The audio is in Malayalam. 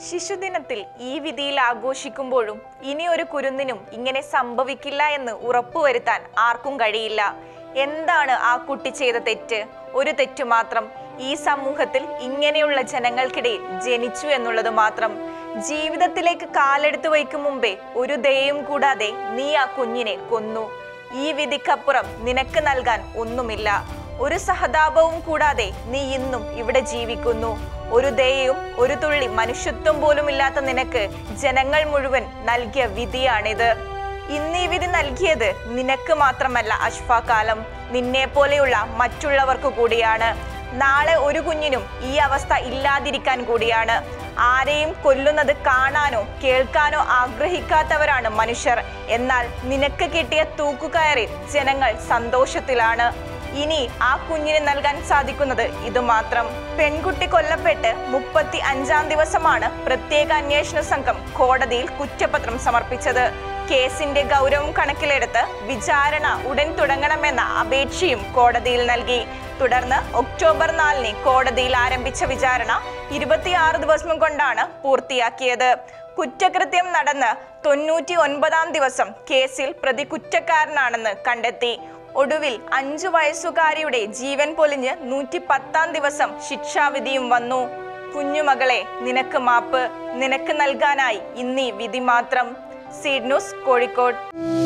ശിശുദിനത്തിൽ ഈ വിധിയിൽ ആഘോഷിക്കുമ്പോഴും ഇനി ഒരു കുരുന്നിനും ഇങ്ങനെ സംഭവിക്കില്ല എന്ന് ഉറപ്പുവരുത്താൻ ആർക്കും കഴിയില്ല എന്താണ് ആ കുട്ടി ചെയ്ത തെറ്റ് ഒരു തെറ്റു മാത്രം ഈ സമൂഹത്തിൽ ഇങ്ങനെയുള്ള ജനങ്ങൾക്കിടയിൽ ജനിച്ചു എന്നുള്ളത് മാത്രം ജീവിതത്തിലേക്ക് കാലെടുത്ത് വയ്ക്കും മുമ്പേ ഒരു ദയയും കൂടാതെ നീ ആ കുഞ്ഞിനെ കൊന്നു ഈ വിധിക്കപ്പുറം നിനക്ക് നൽകാൻ ഒന്നുമില്ല ഒരു സഹതാപവും കൂടാതെ നീ ഇന്നും ഇവിടെ ജീവിക്കുന്നു ഒരു ദയയും ഒരു തുള്ളി മനുഷ്യത്വം പോലും ഇല്ലാത്ത നിനക്ക് ജനങ്ങൾ മുഴുവൻ നൽകിയ വിധിയാണിത് ഇന്ന് ഈ വിധി നൽകിയത് നിനക്ക് മാത്രമല്ല അഷ്ഫാകാലം നിന്നെ പോലെയുള്ള മറ്റുള്ളവർക്ക് കൂടിയാണ് നാളെ ഒരു കുഞ്ഞിനും ഈ അവസ്ഥ ഇല്ലാതിരിക്കാൻ കൂടിയാണ് ആരെയും കൊല്ലുന്നത് കാണാനോ കേൾക്കാനോ ആഗ്രഹിക്കാത്തവരാണ് മനുഷ്യർ എന്നാൽ നിനക്ക് കിട്ടിയ തൂക്കുകയറിൽ ജനങ്ങൾ സന്തോഷത്തിലാണ് ഇനി ആ കുഞ്ഞിന് നൽകാൻ സാധിക്കുന്നത് ഇത് മാത്രം പെൺകുട്ടി കൊല്ലപ്പെട്ട് മുപ്പത്തി അഞ്ചാം ദിവസമാണ് പ്രത്യേക അന്വേഷണ സംഘം കോടതിയിൽ കുറ്റപത്രം സമർപ്പിച്ചത് കേസിന്റെ ഗൗരവം കണക്കിലെടുത്ത് വിചാരണ ഉടൻ തുടങ്ങണമെന്ന അപേക്ഷയും കോടതിയിൽ നൽകി തുടർന്ന് ഒക്ടോബർ നാലിന് കോടതിയിൽ ആരംഭിച്ച വിചാരണ ഇരുപത്തിയാറ് ദിവസം കൊണ്ടാണ് പൂർത്തിയാക്കിയത് കുറ്റകൃത്യം നടന്ന് തൊണ്ണൂറ്റി ഒൻപതാം ദിവസം കേസിൽ പ്രതി കുറ്റക്കാരനാണെന്ന് കണ്ടെത്തി ഒടുവിൽ അഞ്ചു വയസ്സുകാരിയുടെ ജീവൻ പൊലിഞ്ഞ് നൂറ്റി പത്താം ദിവസം ശിക്ഷാവിധിയും വന്നു കുഞ്ഞുമകളെ നിനക്ക് മാപ്പ് നിനക്ക് നൽകാനായി ഇന്നീ വിധി മാത്രം സീഡ് ന്യൂസ് കോഴിക്കോട്